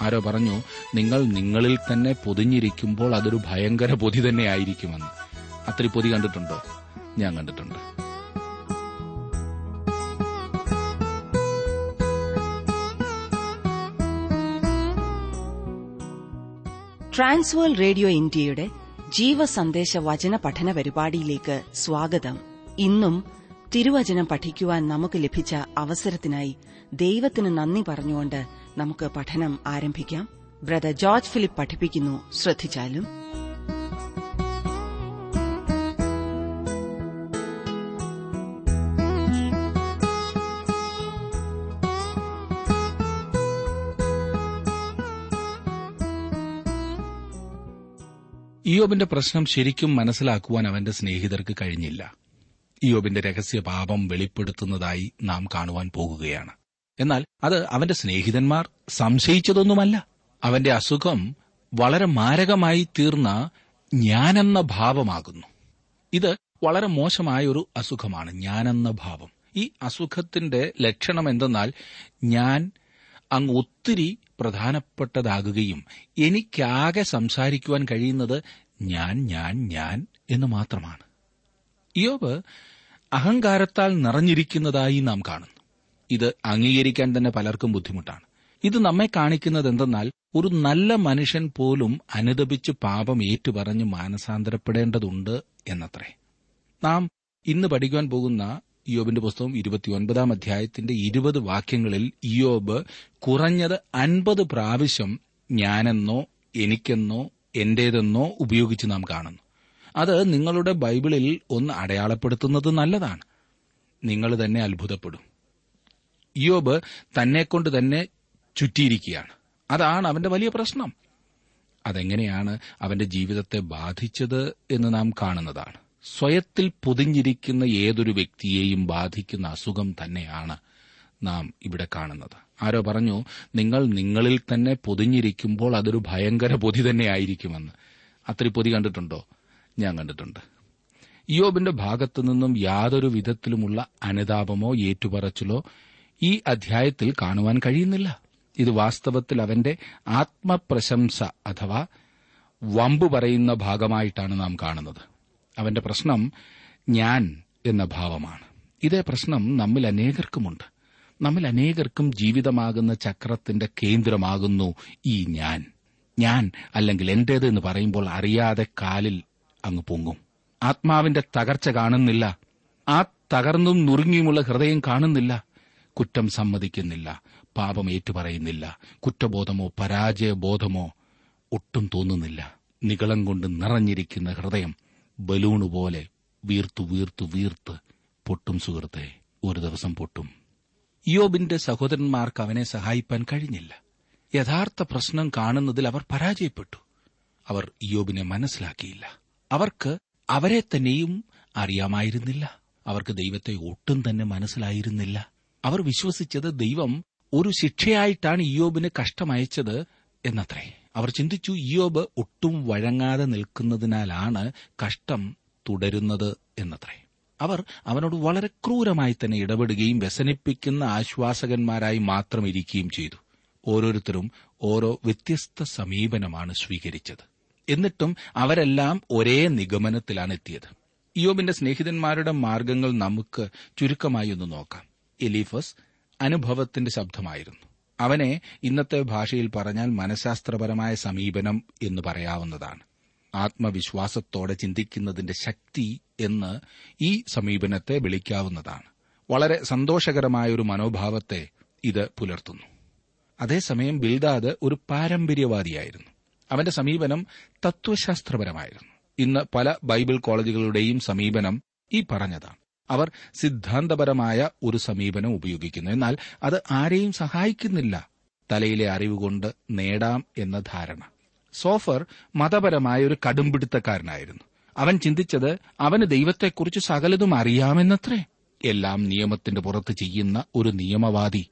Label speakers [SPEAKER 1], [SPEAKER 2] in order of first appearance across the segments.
[SPEAKER 1] ആരോ പറഞ്ഞു നിങ്ങൾ നിങ്ങളിൽ തന്നെ പൊതിഞ്ഞിരിക്കുമ്പോൾ അതൊരു ഭയങ്കര പൊതി തന്നെ ആയിരിക്കുമെന്ന് അത്ര പൊതി കണ്ടിട്ടുണ്ടോ ഞാൻ കണ്ടിട്ടുണ്ട്
[SPEAKER 2] ട്രാൻസ്വേൾ റേഡിയോ ഇന്ത്യയുടെ ജീവസന്ദേശ വചന പഠന പരിപാടിയിലേക്ക് സ്വാഗതം ഇന്നും തിരുവചനം പഠിക്കുവാൻ നമുക്ക് ലഭിച്ച അവസരത്തിനായി ദൈവത്തിന് നന്ദി പറഞ്ഞുകൊണ്ട് നമുക്ക് പഠനം ആരംഭിക്കാം ബ്രദർ ജോർജ് ഫിലിപ്പ് പഠിപ്പിക്കുന്നു ശ്രദ്ധിച്ചാലും
[SPEAKER 1] ഇയോബിന്റെ പ്രശ്നം ശരിക്കും മനസ്സിലാക്കുവാൻ അവന്റെ സ്നേഹിതർക്ക് കഴിഞ്ഞില്ല ഇയോബിന്റെ രഹസ്യ പാപം വെളിപ്പെടുത്തുന്നതായി നാം കാണുവാൻ പോകുകയാണ് എന്നാൽ അത് അവന്റെ സ്നേഹിതന്മാർ സംശയിച്ചതൊന്നുമല്ല അവന്റെ അസുഖം വളരെ മാരകമായി തീർന്ന ഞാനെന്ന ഭാവമാകുന്നു ഇത് വളരെ മോശമായ ഒരു അസുഖമാണ് ഞാനെന്ന ഭാവം ഈ അസുഖത്തിന്റെ ലക്ഷണം എന്തെന്നാൽ ഞാൻ അങ്ങ് ഒത്തിരി പ്രധാനപ്പെട്ടതാകുകയും എനിക്കാകെ സംസാരിക്കുവാൻ കഴിയുന്നത് ഞാൻ ഞാൻ ഞാൻ എന്ന് മാത്രമാണ് ഇയോബ് അഹങ്കാരത്താൽ നിറഞ്ഞിരിക്കുന്നതായി നാം കാണുന്നു ഇത് അംഗീകരിക്കാൻ തന്നെ പലർക്കും ബുദ്ധിമുട്ടാണ് ഇത് നമ്മെ കാണിക്കുന്നത് എന്തെന്നാൽ ഒരു നല്ല മനുഷ്യൻ പോലും അനുദപിച്ച് പാപം ഏറ്റുപറഞ്ഞ് മാനസാന്തരപ്പെടേണ്ടതുണ്ട് എന്നത്രേ നാം ഇന്ന് പഠിക്കുവാൻ പോകുന്ന ഇയോബിന്റെ പുസ്തകം ഇരുപത്തിയൊൻപതാം അധ്യായത്തിന്റെ ഇരുപത് വാക്യങ്ങളിൽ ഇയോബ് കുറഞ്ഞത് അൻപത് പ്രാവശ്യം ഞാനെന്നോ എനിക്കെന്നോ എന്റേതെന്നോ ഉപയോഗിച്ച് നാം കാണുന്നു അത് നിങ്ങളുടെ ബൈബിളിൽ ഒന്ന് അടയാളപ്പെടുത്തുന്നത് നല്ലതാണ് നിങ്ങൾ തന്നെ അത്ഭുതപ്പെടും ഇയോബ് തന്നെക്കൊണ്ട് തന്നെ ചുറ്റിയിരിക്കുകയാണ് അതാണ് അവന്റെ വലിയ പ്രശ്നം അതെങ്ങനെയാണ് അവന്റെ ജീവിതത്തെ ബാധിച്ചത് എന്ന് നാം കാണുന്നതാണ് സ്വയത്തിൽ പൊതിഞ്ഞിരിക്കുന്ന ഏതൊരു വ്യക്തിയെയും ബാധിക്കുന്ന അസുഖം തന്നെയാണ് നാം ഇവിടെ കാണുന്നത് ആരോ പറഞ്ഞു നിങ്ങൾ നിങ്ങളിൽ തന്നെ പൊതിഞ്ഞിരിക്കുമ്പോൾ അതൊരു ഭയങ്കര പൊതി തന്നെ ആയിരിക്കുമെന്ന് അത്ര പൊതി കണ്ടിട്ടുണ്ടോ ഞാൻ കണ്ടിട്ടുണ്ട് ഇയോബിന്റെ ഭാഗത്തു നിന്നും യാതൊരു വിധത്തിലുമുള്ള അനുതാപമോ ഏറ്റുപറച്ചിലോ ഈ അധ്യായത്തിൽ കാണുവാൻ കഴിയുന്നില്ല ഇത് വാസ്തവത്തിൽ അവന്റെ ആത്മപ്രശംസ അഥവാ വമ്പു പറയുന്ന ഭാഗമായിട്ടാണ് നാം കാണുന്നത് അവന്റെ പ്രശ്നം ഞാൻ എന്ന ഭാവമാണ് ഇതേ പ്രശ്നം നമ്മിൽ അനേകർക്കുമുണ്ട് നമ്മിൽ അനേകർക്കും ജീവിതമാകുന്ന ചക്രത്തിന്റെ കേന്ദ്രമാകുന്നു ഈ ഞാൻ ഞാൻ അല്ലെങ്കിൽ എന്റേത് എന്ന് പറയുമ്പോൾ അറിയാതെ കാലിൽ അങ്ങ് പൊങ്ങും ആത്മാവിന്റെ തകർച്ച കാണുന്നില്ല ആ തകർന്നും നുറുങ്ങിയുമുള്ള ഹൃദയം കാണുന്നില്ല കുറ്റം സമ്മതിക്കുന്നില്ല പാപം ഏറ്റുപറയുന്നില്ല കുറ്റബോധമോ പരാജയബോധമോ ഒട്ടും തോന്നുന്നില്ല നികളം കൊണ്ട് നിറഞ്ഞിരിക്കുന്ന ഹൃദയം ബലൂണ് പോലെ വീർത്തു വീർത്തു വീർത്ത് പൊട്ടും സുഹൃത്തെ ഒരു ദിവസം പൊട്ടും ഇയോബിന്റെ സഹോദരന്മാർക്ക് അവനെ സഹായിപ്പാൻ കഴിഞ്ഞില്ല യഥാർത്ഥ പ്രശ്നം കാണുന്നതിൽ അവർ പരാജയപ്പെട്ടു അവർ ഇയോബിനെ മനസ്സിലാക്കിയില്ല അവർക്ക് അവരെ തന്നെയും അറിയാമായിരുന്നില്ല അവർക്ക് ദൈവത്തെ ഒട്ടും തന്നെ മനസ്സിലായിരുന്നില്ല അവർ വിശ്വസിച്ചത് ദൈവം ഒരു ശിക്ഷയായിട്ടാണ് ഇയോബിന് കഷ്ടമയച്ചത് എന്നത്രേ അവർ ചിന്തിച്ചു ഇയോബ് ഒട്ടും വഴങ്ങാതെ നിൽക്കുന്നതിനാലാണ് കഷ്ടം തുടരുന്നത് എന്നത്രേ അവർ അവനോട് വളരെ ക്രൂരമായി തന്നെ ഇടപെടുകയും വ്യസനിപ്പിക്കുന്ന ആശ്വാസകന്മാരായി മാത്രം ഇരിക്കുകയും ചെയ്തു ഓരോരുത്തരും ഓരോ വ്യത്യസ്ത സമീപനമാണ് സ്വീകരിച്ചത് എന്നിട്ടും അവരെല്ലാം ഒരേ നിഗമനത്തിലാണ് എത്തിയത് ഇയോബിന്റെ സ്നേഹിതന്മാരുടെ മാർഗങ്ങൾ നമുക്ക് ചുരുക്കമായി ഒന്ന് നോക്കാം എലീഫസ് അനുഭവത്തിന്റെ ശബ്ദമായിരുന്നു അവനെ ഇന്നത്തെ ഭാഷയിൽ പറഞ്ഞാൽ മനഃശാസ്ത്രപരമായ സമീപനം എന്ന് പറയാവുന്നതാണ് ആത്മവിശ്വാസത്തോടെ ചിന്തിക്കുന്നതിന്റെ ശക്തി എന്ന് ഈ സമീപനത്തെ വിളിക്കാവുന്നതാണ് വളരെ സന്തോഷകരമായ ഒരു മനോഭാവത്തെ ഇത് പുലർത്തുന്നു അതേസമയം ബിൽദാദ് ഒരു പാരമ്പര്യവാദിയായിരുന്നു അവന്റെ സമീപനം തത്വശാസ്ത്രപരമായിരുന്നു ഇന്ന് പല ബൈബിൾ കോളേജുകളുടെയും സമീപനം ഈ പറഞ്ഞതാണ് അവർ സിദ്ധാന്തപരമായ ഒരു സമീപനം ഉപയോഗിക്കുന്നു എന്നാൽ അത് ആരെയും സഹായിക്കുന്നില്ല തലയിലെ അറിവുകൊണ്ട് നേടാം എന്ന ധാരണ സോഫർ മതപരമായ ഒരു കടുംപിടുത്തക്കാരനായിരുന്നു അവൻ ചിന്തിച്ചത് അവന് ദൈവത്തെക്കുറിച്ച് സകലതും അറിയാമെന്നത്രേ എല്ലാം നിയമത്തിന്റെ പുറത്ത് ചെയ്യുന്ന ഒരു നിയമവാദി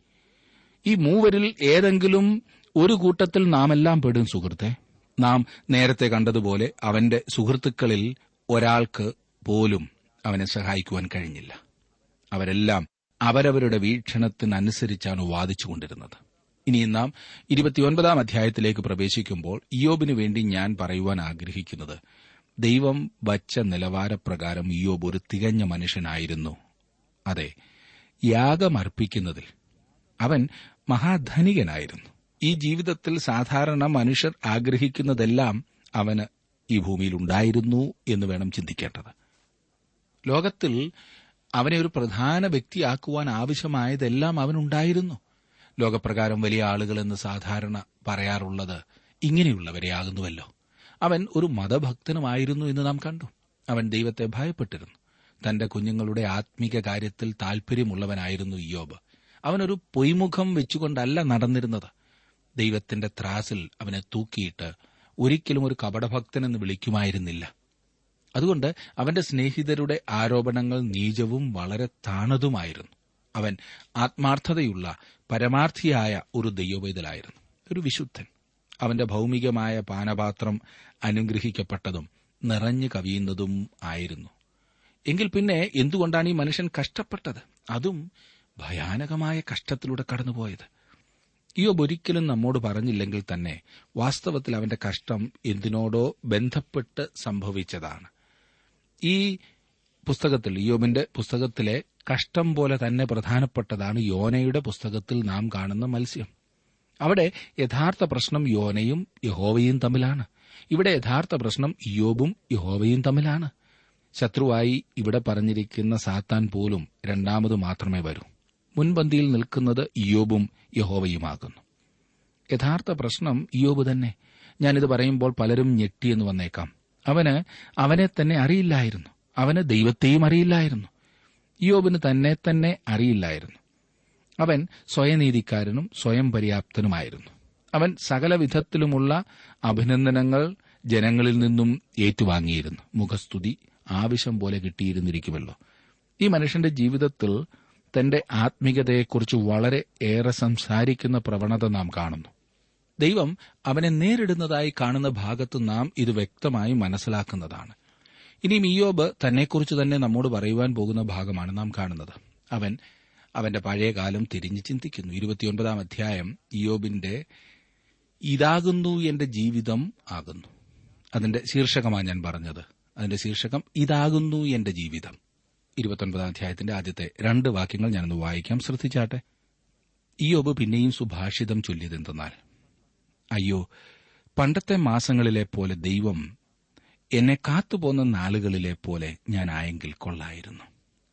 [SPEAKER 1] ഈ മൂവരിൽ ഏതെങ്കിലും ഒരു കൂട്ടത്തിൽ നാം എല്ലാം പെടും സുഹൃത്തെ നാം നേരത്തെ കണ്ടതുപോലെ അവന്റെ സുഹൃത്തുക്കളിൽ ഒരാൾക്ക് പോലും അവനെ സഹായിക്കുവാൻ കഴിഞ്ഞില്ല അവരെല്ലാം അവരവരുടെ വീക്ഷണത്തിനനുസരിച്ചാണ് വാദിച്ചുകൊണ്ടിരുന്നത് ഇനി നാം ഇരുപത്തിയൊൻപതാം അധ്യായത്തിലേക്ക് പ്രവേശിക്കുമ്പോൾ ഇയോബിനു വേണ്ടി ഞാൻ പറയുവാൻ ആഗ്രഹിക്കുന്നത് ദൈവം വച്ച നിലവാരപ്രകാരം ഇയോബ് ഒരു തികഞ്ഞ മനുഷ്യനായിരുന്നു അതെ യാഗമർപ്പിക്കുന്നതിൽ അവൻ മഹാധനികനായിരുന്നു ഈ ജീവിതത്തിൽ സാധാരണ മനുഷ്യർ ആഗ്രഹിക്കുന്നതെല്ലാം അവന് ഈ ഭൂമിയിൽ ഉണ്ടായിരുന്നു എന്ന് വേണം ചിന്തിക്കേണ്ടത് ലോകത്തിൽ അവനെ ഒരു പ്രധാന വ്യക്തിയാക്കുവാൻ ആവശ്യമായതെല്ലാം അവനുണ്ടായിരുന്നു ലോകപ്രകാരം വലിയ ആളുകളെന്ന് സാധാരണ പറയാറുള്ളത് ഇങ്ങനെയുള്ളവരെയാകുന്നുവല്ലോ അവൻ ഒരു മതഭക്തനുമായിരുന്നു എന്ന് നാം കണ്ടു അവൻ ദൈവത്തെ ഭയപ്പെട്ടിരുന്നു തന്റെ കുഞ്ഞുങ്ങളുടെ ആത്മീക കാര്യത്തിൽ താൽപര്യമുള്ളവനായിരുന്നു ഇയോബ് അവനൊരു പൊയ്മുഖം വെച്ചുകൊണ്ടല്ല നടന്നിരുന്നത് ദൈവത്തിന്റെ ത്രാസിൽ അവനെ തൂക്കിയിട്ട് ഒരിക്കലും ഒരു കപടഭക്തനെന്ന് വിളിക്കുമായിരുന്നില്ല അതുകൊണ്ട് അവന്റെ സ്നേഹിതരുടെ ആരോപണങ്ങൾ നീചവും വളരെ താണതുമായിരുന്നു അവൻ ആത്മാർത്ഥതയുള്ള പരമാർത്ഥിയായ ഒരു ദൈവവേദലായിരുന്നു ഒരു വിശുദ്ധൻ അവന്റെ ഭൗമികമായ പാനപാത്രം അനുഗ്രഹിക്കപ്പെട്ടതും നിറഞ്ഞു കവിയുന്നതും ആയിരുന്നു എങ്കിൽ പിന്നെ എന്തുകൊണ്ടാണ് ഈ മനുഷ്യൻ കഷ്ടപ്പെട്ടത് അതും ഭയാനകമായ കഷ്ടത്തിലൂടെ കടന്നുപോയത് ഇയോബ് ഒരിക്കലും നമ്മോട് പറഞ്ഞില്ലെങ്കിൽ തന്നെ വാസ്തവത്തിൽ അവന്റെ കഷ്ടം എന്തിനോടോ ബന്ധപ്പെട്ട് സംഭവിച്ചതാണ് ഈ പുസ്തകത്തിൽ യോബിന്റെ പുസ്തകത്തിലെ കഷ്ടം പോലെ തന്നെ പ്രധാനപ്പെട്ടതാണ് യോനയുടെ പുസ്തകത്തിൽ നാം കാണുന്ന മത്സ്യം അവിടെ യഥാർത്ഥ പ്രശ്നം യോനയും യഹോവയും തമ്മിലാണ് ഇവിടെ യഥാർത്ഥ പ്രശ്നം ഇയോബും യഹോവയും തമ്മിലാണ് ശത്രുവായി ഇവിടെ പറഞ്ഞിരിക്കുന്ന സാത്താൻ പോലും രണ്ടാമത് മാത്രമേ വരൂ മുൻപന്തിയിൽ നിൽക്കുന്നത് ഇയോബും യഹോവയുമാകുന്നു യഥാർത്ഥ പ്രശ്നം ഇയോബ് തന്നെ ഞാനിത് പറയുമ്പോൾ പലരും ഞെട്ടിയെന്ന് വന്നേക്കാം അവന് അവനെ തന്നെ അറിയില്ലായിരുന്നു അവന് ദൈവത്തെയും അറിയില്ലായിരുന്നു ഇയോബിന് തന്നെ തന്നെ അറിയില്ലായിരുന്നു അവൻ സ്വയനീതിക്കാരനും സ്വയം പര്യാപ്തനുമായിരുന്നു അവൻ സകല വിധത്തിലുമുള്ള അഭിനന്ദനങ്ങൾ ജനങ്ങളിൽ നിന്നും ഏറ്റുവാങ്ങിയിരുന്നു മുഖസ്തുതി ആവശ്യം പോലെ കിട്ടിയിരുന്നിരിക്കുമല്ലോ ഈ മനുഷ്യന്റെ ജീവിതത്തിൽ തന്റെ ആത്മീകതയെക്കുറിച്ച് വളരെ ഏറെ സംസാരിക്കുന്ന പ്രവണത നാം കാണുന്നു ദൈവം അവനെ നേരിടുന്നതായി കാണുന്ന ഭാഗത്ത് നാം ഇത് വ്യക്തമായി മനസ്സിലാക്കുന്നതാണ് ഇനിയും ഇയോബ് തന്നെക്കുറിച്ച് തന്നെ നമ്മോട് പറയുവാൻ പോകുന്ന ഭാഗമാണ് നാം കാണുന്നത് അവൻ അവന്റെ പഴയകാലം തിരിഞ്ഞ് ചിന്തിക്കുന്നു ഇരുപത്തിയൊൻപതാം അധ്യായം ഇയോബിന്റെ ഇതാകുന്നു എന്റെ ജീവിതം ആകുന്നു അതിന്റെ ശീർഷകമാണ് ഞാൻ പറഞ്ഞത് അതിന്റെ ശീർഷകം ഇതാകുന്നു എന്റെ ജീവിതം ഇരുപത്തൊൻപതാം അധ്യായത്തിന്റെ ആദ്യത്തെ രണ്ട് വാക്യങ്ങൾ ഞാനൊന്ന് വായിക്കാം ശ്രദ്ധിച്ചാട്ടെ ഇയോബ് പിന്നെയും സുഭാഷിതം ചൊല്ലിയതെന്തെന്നാൽ അയ്യോ പണ്ടത്തെ മാസങ്ങളിലെ പോലെ ദൈവം എന്നെ കാത്തുപോന്ന നാളുകളിലെ പോലെ ഞാൻ ആയെങ്കിൽ കൊള്ളായിരുന്നു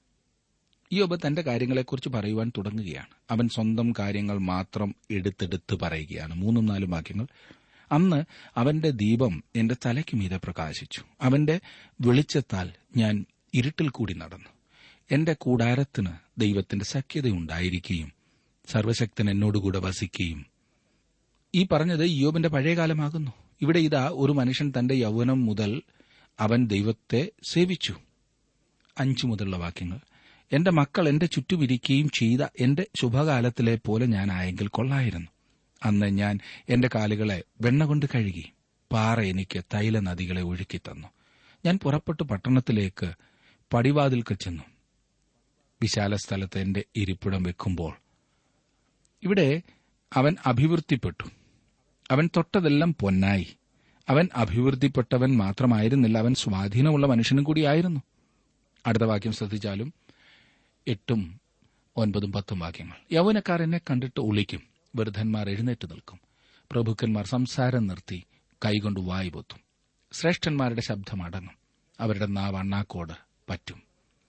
[SPEAKER 1] യോബ് തന്റെ കാര്യങ്ങളെക്കുറിച്ച് പറയുവാൻ തുടങ്ങുകയാണ് അവൻ സ്വന്തം കാര്യങ്ങൾ മാത്രം എടുത്തെടുത്ത് പറയുകയാണ് മൂന്നും നാലും വാക്യങ്ങൾ അന്ന് അവന്റെ ദീപം എന്റെ തലയ്ക്ക് മീതെ പ്രകാശിച്ചു അവന്റെ വെളിച്ചത്താൽ ഞാൻ ഇരുട്ടിൽ കൂടി നടന്നു എന്റെ കൂടാരത്തിന് ദൈവത്തിന്റെ സഖ്യതയുണ്ടായിരിക്കുകയും സർവശക്തൻ എന്നോടുകൂടെ വസിക്കുകയും ഈ പറഞ്ഞത് യോബിന്റെ പഴയകാലമാകുന്നു ഇവിടെ ഇതാ ഒരു മനുഷ്യൻ തന്റെ യൗവനം മുതൽ അവൻ ദൈവത്തെ സേവിച്ചു അഞ്ചു മുതലുള്ള വാക്യങ്ങൾ എന്റെ മക്കൾ എന്റെ ചുറ്റുമിരിക്കുകയും ചെയ്ത എന്റെ ശുഭകാലത്തിലെ പോലെ ഞാനായെങ്കിൽ കൊള്ളായിരുന്നു അന്ന് ഞാൻ എന്റെ കാലുകളെ വെണ്ണ കൊണ്ട് കഴുകി പാറ എനിക്ക് തൈല നദികളെ ഒഴുക്കിത്തന്നു ഞാൻ പുറപ്പെട്ടു പട്ടണത്തിലേക്ക് പടിവാതിൽക്ക് ചെന്നു വിശാല സ്ഥലത്ത് എന്റെ ഇരിപ്പിടം വെക്കുമ്പോൾ ഇവിടെ അവൻ അഭിവൃദ്ധിപ്പെട്ടു അവൻ തൊട്ടതെല്ലാം പൊന്നായി അവൻ അഭിവൃദ്ധിപ്പെട്ടവൻ മാത്രമായിരുന്നില്ല അവൻ സ്വാധീനമുള്ള മനുഷ്യനും കൂടിയായിരുന്നു അടുത്ത വാക്യം ശ്രദ്ധിച്ചാലും എട്ടും ഒൻപതും പത്തും വാക്യങ്ങൾ യൗവനക്കാർ എന്നെ കണ്ടിട്ട് ഒളിക്കും വൃദ്ധന്മാർ എഴുന്നേറ്റ് നിൽക്കും പ്രഭുക്കന്മാർ സംസാരം നിർത്തി കൈകൊണ്ട് വായി പൊത്തും ശ്രേഷ്ഠന്മാരുടെ ശബ്ദം അടങ്ങും അവരുടെ നാവ് അണ്ണാക്കോട് പറ്റും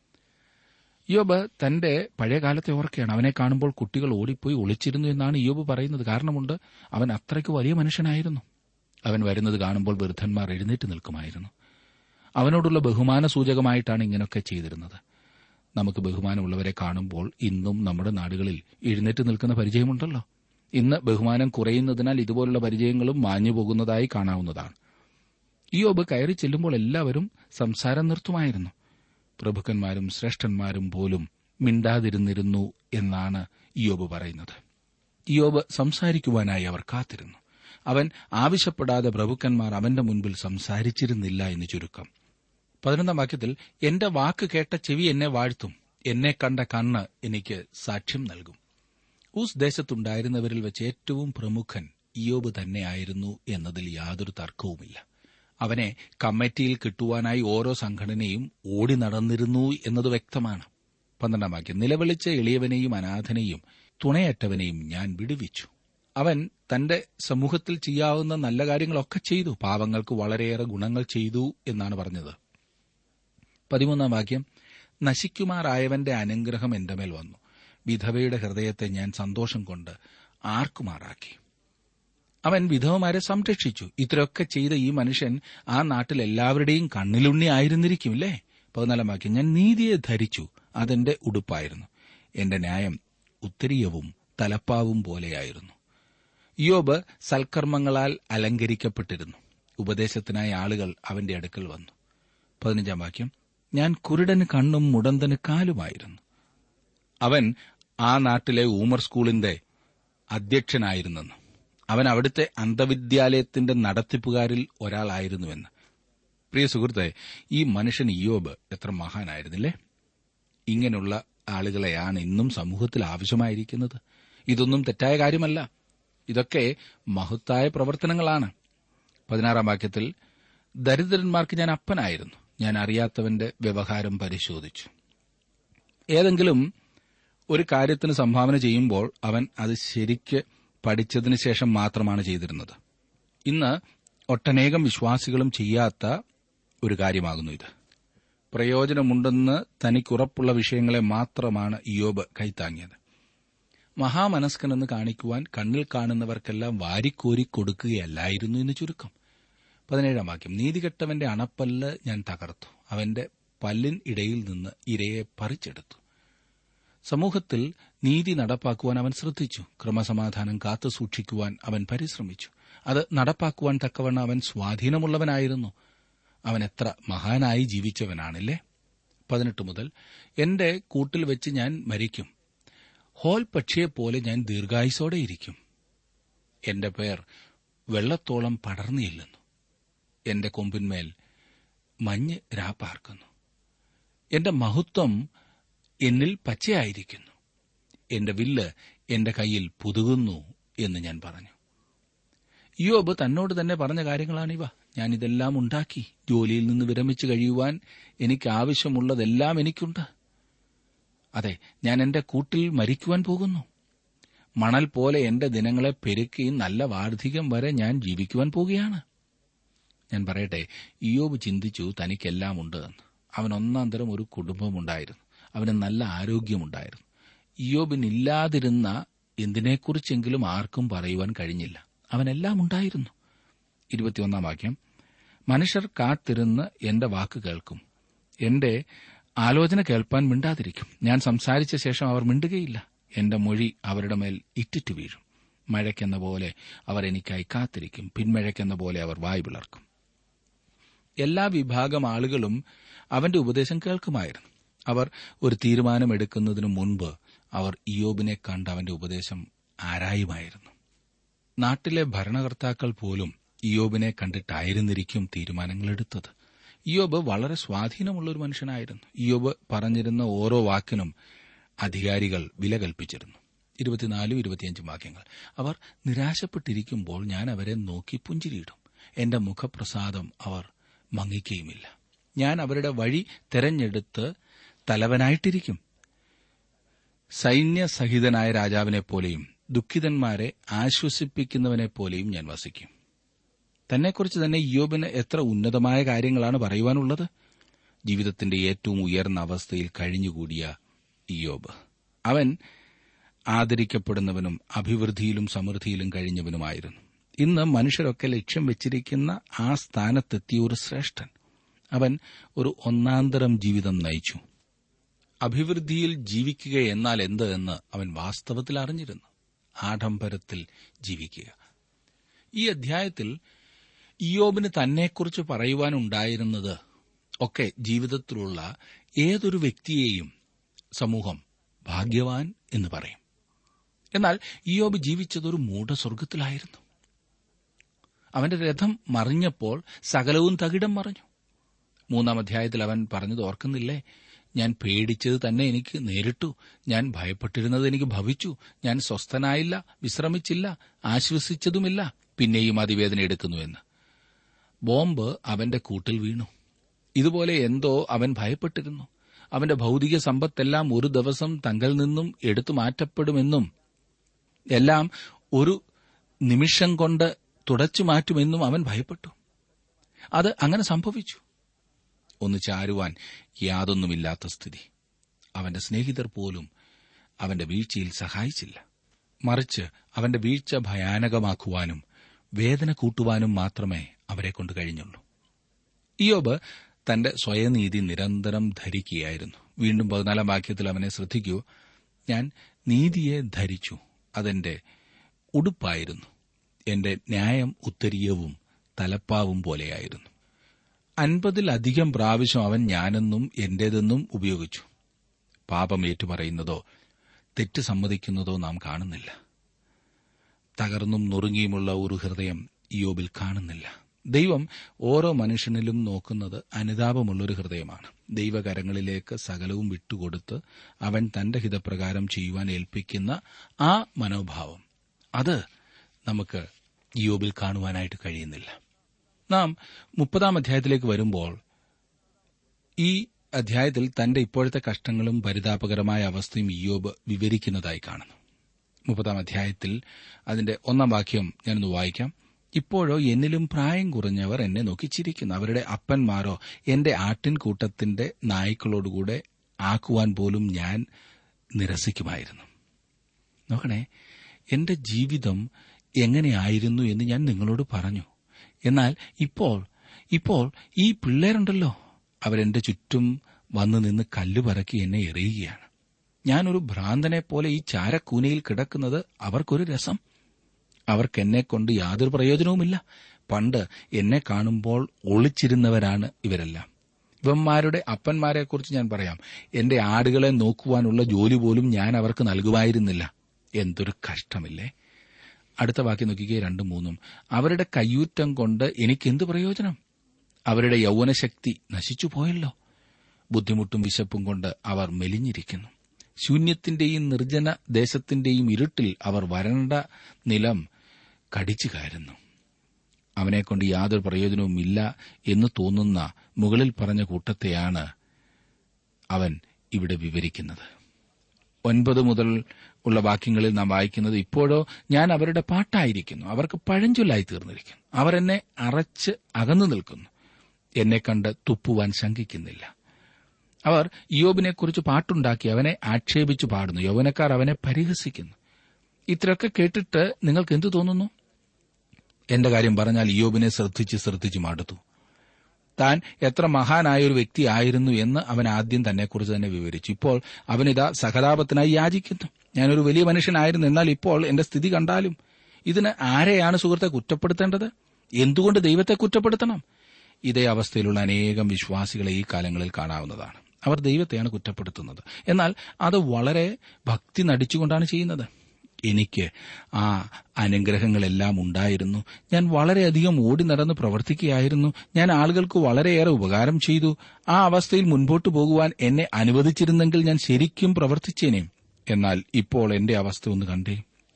[SPEAKER 1] യോബ് തന്റെ പഴയകാലത്തെ ഓർക്കുകയാണ് അവനെ കാണുമ്പോൾ കുട്ടികൾ ഓടിപ്പോയി ഒളിച്ചിരുന്നു എന്നാണ് യോബ് പറയുന്നത് കാരണമുണ്ട് അവൻ അത്രയ്ക്ക് വലിയ മനുഷ്യനായിരുന്നു അവൻ വരുന്നത് കാണുമ്പോൾ വൃദ്ധന്മാർ എഴുന്നേറ്റ് നിൽക്കുമായിരുന്നു അവനോടുള്ള ബഹുമാന സൂചകമായിട്ടാണ് ഇങ്ങനെയൊക്കെ ചെയ്തിരുന്നത് നമുക്ക് ബഹുമാനമുള്ളവരെ കാണുമ്പോൾ ഇന്നും നമ്മുടെ നാടുകളിൽ എഴുന്നേറ്റ് നിൽക്കുന്ന പരിചയമുണ്ടല്ലോ ഇന്ന് ബഹുമാനം കുറയുന്നതിനാൽ ഇതുപോലുള്ള പരിചയങ്ങളും മാഞ്ഞു പോകുന്നതായി കാണാവുന്നതാണ് യോബ് കയറി ചെല്ലുമ്പോൾ എല്ലാവരും സംസാരം നിർത്തുമായിരുന്നു പ്രഭുക്കന്മാരും ശ്രേഷ്ഠന്മാരും പോലും മിണ്ടാതിരുന്നിരുന്നു എന്നാണ് ഇയോബ് പറയുന്നത് ഇയോബ് സംസാരിക്കുവാനായി അവർ കാത്തിരുന്നു അവൻ ആവശ്യപ്പെടാതെ പ്രഭുക്കന്മാർ അവന്റെ മുൻപിൽ സംസാരിച്ചിരുന്നില്ല എന്ന് ചുരുക്കം പതിനൊന്നാം വാക്യത്തിൽ എന്റെ വാക്ക് കേട്ട ചെവി എന്നെ വാഴ്ത്തും എന്നെ കണ്ട കണ്ണ് എനിക്ക് സാക്ഷ്യം നൽകും ഊസ് ദേശത്തുണ്ടായിരുന്നവരിൽ വെച്ച് ഏറ്റവും പ്രമുഖൻ ഇയോബ് തന്നെയായിരുന്നു എന്നതിൽ യാതൊരു തർക്കവുമില്ല അവനെ കമ്മിറ്റിയിൽ കിട്ടുവാനായി ഓരോ സംഘടനയും ഓടി നടന്നിരുന്നു എന്നത് വ്യക്തമാണ് പന്ത്രണ്ടാം വാക്യം നിലവിളിച്ച എളിയവനെയും അനാഥനെയും തുണയറ്റവനെയും ഞാൻ വിടുവിച്ചു അവൻ തന്റെ സമൂഹത്തിൽ ചെയ്യാവുന്ന നല്ല കാര്യങ്ങളൊക്കെ ചെയ്തു പാവങ്ങൾക്ക് വളരെയേറെ ഗുണങ്ങൾ ചെയ്തു എന്നാണ് പറഞ്ഞത് പതിമൂന്നാം വാക്യം നശിക്കുമാറായവന്റെ അനുഗ്രഹം എന്റെ മേൽ വന്നു വിധവയുടെ ഹൃദയത്തെ ഞാൻ സന്തോഷം കൊണ്ട് ആർക്കുമാറാക്കി അവൻ വിധവമാരെ സംരക്ഷിച്ചു ഇത്രയൊക്കെ ചെയ്ത ഈ മനുഷ്യൻ ആ നാട്ടിൽ എല്ലാവരുടെയും കണ്ണിലുണ്ണി ആയിരുന്നിരിക്കും അല്ലേ പതിനാലാം വാക്യം ഞാൻ നീതിയെ ധരിച്ചു അതെന്റെ ഉടുപ്പായിരുന്നു എന്റെ ന്യായം ഉത്തരീയവും തലപ്പാവും പോലെയായിരുന്നു യോബ് സൽക്കർമ്മങ്ങളാൽ അലങ്കരിക്കപ്പെട്ടിരുന്നു ഉപദേശത്തിനായി ആളുകൾ അവന്റെ അടുക്കൽ വന്നു പതിനഞ്ചാം വാക്യം ഞാൻ കുരുടന് കണ്ണും മുടന്തന് കാലുമായിരുന്നു അവൻ ആ നാട്ടിലെ ഊമർ സ്കൂളിന്റെ അധ്യക്ഷനായിരുന്നെന്ന് അവൻ അവിടുത്തെ അന്ധവിദ്യാലയത്തിന്റെ നടത്തിപ്പുകാരിൽ ഒരാളായിരുന്നുവെന്ന് പ്രിയ സുഹൃത്തെ ഈ മനുഷ്യൻ ഇയോബ് എത്ര മഹാനായിരുന്നില്ലേ ഇങ്ങനെയുള്ള ആളുകളെയാണ് ഇന്നും സമൂഹത്തിൽ ആവശ്യമായിരിക്കുന്നത് ഇതൊന്നും തെറ്റായ കാര്യമല്ല ഇതൊക്കെ മഹത്തായ പ്രവർത്തനങ്ങളാണ് പതിനാറാം വാക്യത്തിൽ ദരിദ്രന്മാർക്ക് ഞാൻ അപ്പനായിരുന്നു ഞാൻ അറിയാത്തവന്റെ വ്യവഹാരം പരിശോധിച്ചു ഏതെങ്കിലും ഒരു കാര്യത്തിന് സംഭാവന ചെയ്യുമ്പോൾ അവൻ അത് ശരിക്ക് പഠിച്ചതിന് ശേഷം മാത്രമാണ് ചെയ്തിരുന്നത് ഇന്ന് ഒട്ടനേകം വിശ്വാസികളും ചെയ്യാത്ത ഒരു കാര്യമാകുന്നു ഇത് പ്രയോജനമുണ്ടെന്ന് തനിക്കുറപ്പുള്ള വിഷയങ്ങളെ മാത്രമാണ് ഇയോബ് കൈത്താങ്ങിയത് മഹാമനസ്കനെന്ന് കാണിക്കുവാൻ കണ്ണിൽ കാണുന്നവർക്കെല്ലാം വാരിക്കോരി കൊടുക്കുകയല്ലായിരുന്നു എന്ന് ചുരുക്കം പതിനേഴാം വാക്യം നീതികെട്ടവന്റെ അണപ്പല്ല് ഞാൻ തകർത്തു അവന്റെ പല്ലിൻ ഇടയിൽ നിന്ന് ഇരയെ പറിച്ചെടുത്തു സമൂഹത്തിൽ നീതി നടപ്പാക്കുവാൻ അവൻ ശ്രദ്ധിച്ചു ക്രമസമാധാനം കാത്തു സൂക്ഷിക്കുവാൻ അവൻ പരിശ്രമിച്ചു അത് നടപ്പാക്കുവാൻ തക്കവണ്ണം അവൻ സ്വാധീനമുള്ളവനായിരുന്നു അവൻ എത്ര മഹാനായി ജീവിച്ചവനാണല്ലേ പതിനെട്ട് മുതൽ എന്റെ കൂട്ടിൽ വെച്ച് ഞാൻ മരിക്കും ഹോൽ പക്ഷിയെപ്പോലെ ഞാൻ ദീർഘായുസോടെ ഇരിക്കും എന്റെ പേർ വെള്ളത്തോളം പടർന്നില്ലെന്നു എന്റെ കൊമ്പിന്മേൽ മഞ്ഞ് രാപ്പാർക്കുന്നു എന്റെ മഹത്വം എന്നിൽ പച്ചയായിരിക്കുന്നു എന്റെ വില്ല് എന്റെ കയ്യിൽ പുതുകുന്നു എന്ന് ഞാൻ പറഞ്ഞു യോബ് തന്നോട് തന്നെ പറഞ്ഞ കാര്യങ്ങളാണിവ ഞാൻ ഇതെല്ലാം ഉണ്ടാക്കി ജോലിയിൽ നിന്ന് വിരമിച്ചു കഴിയുവാൻ എനിക്ക് ആവശ്യമുള്ളതെല്ലാം എനിക്കുണ്ട് അതെ ഞാൻ എന്റെ കൂട്ടിൽ മരിക്കുവാൻ പോകുന്നു മണൽ പോലെ എന്റെ ദിനങ്ങളെ പെരുക്കി നല്ല വാർദ്ധക്യം വരെ ഞാൻ ജീവിക്കുവാൻ പോകുകയാണ് ഞാൻ പറയട്ടെ ഇയോബ് ചിന്തിച്ചു തനിക്കെല്ലാം ഉണ്ട് എന്ന് അവൻ ഒന്നാം തരം ഒരു കുടുംബമുണ്ടായിരുന്നു അവന് നല്ല ആരോഗ്യമുണ്ടായിരുന്നു ഇയോബിനില്ലാതിരുന്ന എന്തിനെക്കുറിച്ചെങ്കിലും ആർക്കും പറയുവാൻ കഴിഞ്ഞില്ല അവനെല്ലാം ഉണ്ടായിരുന്നു ഇരുപത്തിയൊന്നാം വാക്യം മനുഷ്യർ കാത്തിരുന്ന് എന്റെ വാക്ക് കേൾക്കും എന്റെ ആലോചന കേൾപ്പാൻ മിണ്ടാതിരിക്കും ഞാൻ സംസാരിച്ച ശേഷം അവർ മിണ്ടുകയില്ല എന്റെ മൊഴി അവരുടെ മേൽ ഇറ്റിറ്റു വീഴും മഴയ്ക്കെന്ന പോലെ അവർ എനിക്കായി കാത്തിരിക്കും പിന്മഴയ്ക്കെന്ന പോലെ അവർ വായു പിളർക്കും എല്ലാ വിഭാഗം ആളുകളും അവന്റെ ഉപദേശം കേൾക്കുമായിരുന്നു അവർ ഒരു തീരുമാനമെടുക്കുന്നതിനു മുൻപ് അവർ ഇയോബിനെ കണ്ട് അവന്റെ ഉപദേശം ആരായുമായിരുന്നു നാട്ടിലെ ഭരണകർത്താക്കൾ പോലും ഇയോബിനെ കണ്ടിട്ടായിരുന്നിരിക്കും തീരുമാനങ്ങളെടുത്തത് ഇയോബ് വളരെ സ്വാധീനമുള്ള ഒരു മനുഷ്യനായിരുന്നു ഇയോബ് പറഞ്ഞിരുന്ന ഓരോ വാക്കിനും അധികാരികൾ വില കൽപ്പിച്ചിരുന്നു ഇരുപത്തിനാലും ഇരുപത്തിയഞ്ചും വാക്യങ്ങൾ അവർ നിരാശപ്പെട്ടിരിക്കുമ്പോൾ ഞാൻ അവരെ നോക്കി പുഞ്ചിരിയിടും എന്റെ മുഖപ്രസാദം അവർ മങ്ങിക്കുകയുമില്ല ഞാൻ അവരുടെ വഴി തെരഞ്ഞെടുത്ത് തലവനായിട്ടിരിക്കും സൈന്യസഹിതനായ രാജാവിനെപ്പോലെയും ദുഃഖിതന്മാരെ ആശ്വസിപ്പിക്കുന്നവനെപ്പോലെയും ഞാൻ വസിക്കും തന്നെക്കുറിച്ച് തന്നെ യോബിന് എത്ര ഉന്നതമായ കാര്യങ്ങളാണ് പറയുവാനുള്ളത് ജീവിതത്തിന്റെ ഏറ്റവും ഉയർന്ന അവസ്ഥയിൽ കഴിഞ്ഞുകൂടിയ ഇയോബ് അവൻ ആദരിക്കപ്പെടുന്നവനും അഭിവൃദ്ധിയിലും സമൃദ്ധിയിലും കഴിഞ്ഞവനുമായിരുന്നു ഇന്ന് മനുഷ്യരൊക്കെ ലക്ഷ്യം വെച്ചിരിക്കുന്ന ആ സ്ഥാനത്തെത്തിയ ഒരു ശ്രേഷ്ഠൻ അവൻ ഒരു ഒന്നാന്തരം ജീവിതം നയിച്ചു അഭിവൃദ്ധിയിൽ ജീവിക്കുക എന്നാൽ എന്ത് എന്ന് അവൻ വാസ്തവത്തിൽ അറിഞ്ഞിരുന്നു ആഡംബരത്തിൽ ജീവിക്കുക ഈ അധ്യായത്തിൽ ഇയോബിന് തന്നെക്കുറിച്ച് പറയുവാനുണ്ടായിരുന്നത് ഒക്കെ ജീവിതത്തിലുള്ള ഏതൊരു വ്യക്തിയെയും സമൂഹം ഭാഗ്യവാൻ എന്ന് പറയും എന്നാൽ ഇയോബ് ജീവിച്ചതൊരു മൂഢസ്വർഗത്തിലായിരുന്നു അവന്റെ രഥം മറിഞ്ഞപ്പോൾ സകലവും തകിടം മറിഞ്ഞു മൂന്നാം അധ്യായത്തിൽ അവൻ പറഞ്ഞത് ഓർക്കുന്നില്ലേ ഞാൻ പേടിച്ചത് തന്നെ എനിക്ക് നേരിട്ടു ഞാൻ ഭയപ്പെട്ടിരുന്നത് എനിക്ക് ഭവിച്ചു ഞാൻ സ്വസ്ഥനായില്ല വിശ്രമിച്ചില്ല ആശ്വസിച്ചതുമില്ല പിന്നെയും അതിവേദന എടുക്കുന്നുവെന്ന് ബോംബ് അവന്റെ കൂട്ടിൽ വീണു ഇതുപോലെ എന്തോ അവൻ ഭയപ്പെട്ടിരുന്നു അവന്റെ ഭൗതിക സമ്പത്തെല്ലാം ഒരു ദിവസം തങ്കിൽ നിന്നും എടുത്തു മാറ്റപ്പെടുമെന്നും എല്ലാം ഒരു നിമിഷം കൊണ്ട് തുടച്ചു മാറ്റുമെന്നും അവൻ ഭയപ്പെട്ടു അത് അങ്ങനെ സംഭവിച്ചു ഒന്ന് ചാരുവാൻ യാതൊന്നുമില്ലാത്ത സ്ഥിതി അവന്റെ സ്നേഹിതർ പോലും അവന്റെ വീഴ്ചയിൽ സഹായിച്ചില്ല മറിച്ച് അവന്റെ വീഴ്ച ഭയാനകമാക്കുവാനും വേദന കൂട്ടുവാനും മാത്രമേ അവരെ കൊണ്ട് കഴിഞ്ഞുള്ളൂ ഇയോബ് തന്റെ സ്വയനീതി നിരന്തരം ധരിക്കുകയായിരുന്നു വീണ്ടും പതിനാലാം വാക്യത്തിൽ അവനെ ശ്രദ്ധിക്കൂ ഞാൻ നീതിയെ ധരിച്ചു അതെന്റെ ഉടുപ്പായിരുന്നു എന്റെ ന്യായം ഉത്തരീയവും തലപ്പാവും പോലെയായിരുന്നു അൻപതിലധികം പ്രാവശ്യം അവൻ ഞാനെന്നും എന്റേതെന്നും ഉപയോഗിച്ചു പാപം ഏറ്റുപറയുന്നതോ തെറ്റ് സമ്മതിക്കുന്നതോ നാം കാണുന്നില്ല തകർന്നും നുറുങ്ങിയുമുള്ള ഒരു ഹൃദയം ഇയോബിൽ കാണുന്നില്ല ദൈവം ഓരോ മനുഷ്യനിലും നോക്കുന്നത് അനുതാപമുള്ളൊരു ഹൃദയമാണ് ദൈവകരങ്ങളിലേക്ക് സകലവും വിട്ടുകൊടുത്ത് അവൻ തന്റെ ഹിതപ്രകാരം ചെയ്യുവാൻ ഏൽപ്പിക്കുന്ന ആ മനോഭാവം അത് നമുക്ക് ഇയോബിൽ കാണുവാനായിട്ട് കഴിയുന്നില്ല നാം മുപ്പതാം അധ്യായത്തിലേക്ക് വരുമ്പോൾ ഈ അധ്യായത്തിൽ തന്റെ ഇപ്പോഴത്തെ കഷ്ടങ്ങളും പരിതാപകരമായ അവസ്ഥയും ഇയോബ് വിവരിക്കുന്നതായി കാണുന്നു മുപ്പതാം അധ്യായത്തിൽ അതിന്റെ ഒന്നാം വാക്യം ഞാനൊന്ന് വായിക്കാം ഇപ്പോഴോ എന്നിലും പ്രായം കുറഞ്ഞവർ എന്നെ നോക്കി ചിരിക്കുന്നു അവരുടെ അപ്പന്മാരോ എന്റെ ആട്ടിൻകൂട്ടത്തിന്റെ നായ്ക്കളോടുകൂടെ ആക്കുവാൻ പോലും ഞാൻ നിരസിക്കുമായിരുന്നു നോക്കണേ എന്റെ ജീവിതം എങ്ങനെയായിരുന്നു എന്ന് ഞാൻ നിങ്ങളോട് പറഞ്ഞു എന്നാൽ ഇപ്പോൾ ഇപ്പോൾ ഈ പിള്ളേരുണ്ടല്ലോ അവരെന്റെ ചുറ്റും വന്നു നിന്ന് കല്ല് പറക്കി എന്നെ എറിയുകയാണ് ഞാനൊരു ഭ്രാന്തനെ പോലെ ഈ ചാരക്കൂനയിൽ കിടക്കുന്നത് അവർക്കൊരു രസം അവർക്കെന്നെ കൊണ്ട് യാതൊരു പ്രയോജനവുമില്ല പണ്ട് എന്നെ കാണുമ്പോൾ ഒളിച്ചിരുന്നവരാണ് ഇവരെല്ലാം ഇവന്മാരുടെ അപ്പന്മാരെക്കുറിച്ച് ഞാൻ പറയാം എന്റെ ആടുകളെ നോക്കുവാനുള്ള ജോലി പോലും ഞാൻ അവർക്ക് നൽകുമായിരുന്നില്ല എന്തൊരു കഷ്ടമില്ലേ അടുത്ത വാക്യം നോക്കിക്കേ രണ്ടും മൂന്നും അവരുടെ കയ്യൂറ്റം കൊണ്ട് എനിക്കെന്ത് പ്രയോജനം അവരുടെ യൗവനശക്തി നശിച്ചു പോയല്ലോ ബുദ്ധിമുട്ടും വിശപ്പും കൊണ്ട് അവർ മെലിഞ്ഞിരിക്കുന്നു ശൂന്യത്തിന്റെയും നിർജ്ജന ദേശത്തിന്റെയും ഇരുട്ടിൽ അവർ വരണ്ട നിലം കടിച്ചു കയറുന്നു അവനെക്കൊണ്ട് യാതൊരു പ്രയോജനവുമില്ല എന്ന് തോന്നുന്ന മുകളിൽ പറഞ്ഞ കൂട്ടത്തെയാണ് അവൻ ഇവിടെ വിവരിക്കുന്നത് ഒൻപത് മുതൽ ഉള്ള വാക്യങ്ങളിൽ നാം വായിക്കുന്നത് ഇപ്പോഴോ ഞാൻ അവരുടെ പാട്ടായിരിക്കുന്നു അവർക്ക് പഴഞ്ചൊല്ലായി തീർന്നിരിക്കുന്നു അവർ എന്നെ അറച്ച് അകന്നു നിൽക്കുന്നു എന്നെ കണ്ട് തുപ്പുവാൻ ശങ്കിക്കുന്നില്ല അവർ യോബിനെക്കുറിച്ച് പാട്ടുണ്ടാക്കി അവനെ ആക്ഷേപിച്ചു പാടുന്നു യൗവനക്കാർ അവനെ പരിഹസിക്കുന്നു ഇത്രയൊക്കെ കേട്ടിട്ട് നിങ്ങൾക്ക് എന്തു തോന്നുന്നു എന്റെ കാര്യം പറഞ്ഞാൽ യോബിനെ ശ്രദ്ധിച്ച് ശ്രദ്ധിച്ച് മടുത്തു താൻ എത്ര മഹാനായ ഒരു വ്യക്തിയായിരുന്നു എന്ന് അവൻ ആദ്യം തന്നെക്കുറിച്ച് തന്നെ വിവരിച്ചു ഇപ്പോൾ അവനിതാ സഹതാപത്തിനായി യാചിക്കുന്നു ഞാനൊരു വലിയ മനുഷ്യനായിരുന്നു എന്നാൽ ഇപ്പോൾ എന്റെ സ്ഥിതി കണ്ടാലും ഇതിന് ആരെയാണ് സുഹൃത്തെ കുറ്റപ്പെടുത്തേണ്ടത് എന്തുകൊണ്ട് ദൈവത്തെ കുറ്റപ്പെടുത്തണം ഇതേ അവസ്ഥയിലുള്ള അനേകം വിശ്വാസികളെ ഈ കാലങ്ങളിൽ കാണാവുന്നതാണ് അവർ ദൈവത്തെയാണ് കുറ്റപ്പെടുത്തുന്നത് എന്നാൽ അത് വളരെ ഭക്തി നടിച്ചുകൊണ്ടാണ് ചെയ്യുന്നത് എനിക്ക് ആ അനുഗ്രഹങ്ങളെല്ലാം ഉണ്ടായിരുന്നു ഞാൻ വളരെയധികം ഓടി നടന്ന് പ്രവർത്തിക്കുകയായിരുന്നു ഞാൻ ആളുകൾക്ക് വളരെയേറെ ഉപകാരം ചെയ്തു ആ അവസ്ഥയിൽ മുൻപോട്ടു പോകുവാൻ എന്നെ അനുവദിച്ചിരുന്നെങ്കിൽ ഞാൻ ശരിക്കും പ്രവർത്തിച്ചേനെ എന്നാൽ ഇപ്പോൾ എന്റെ അവസ്ഥ ഒന്ന് കണ്ടേ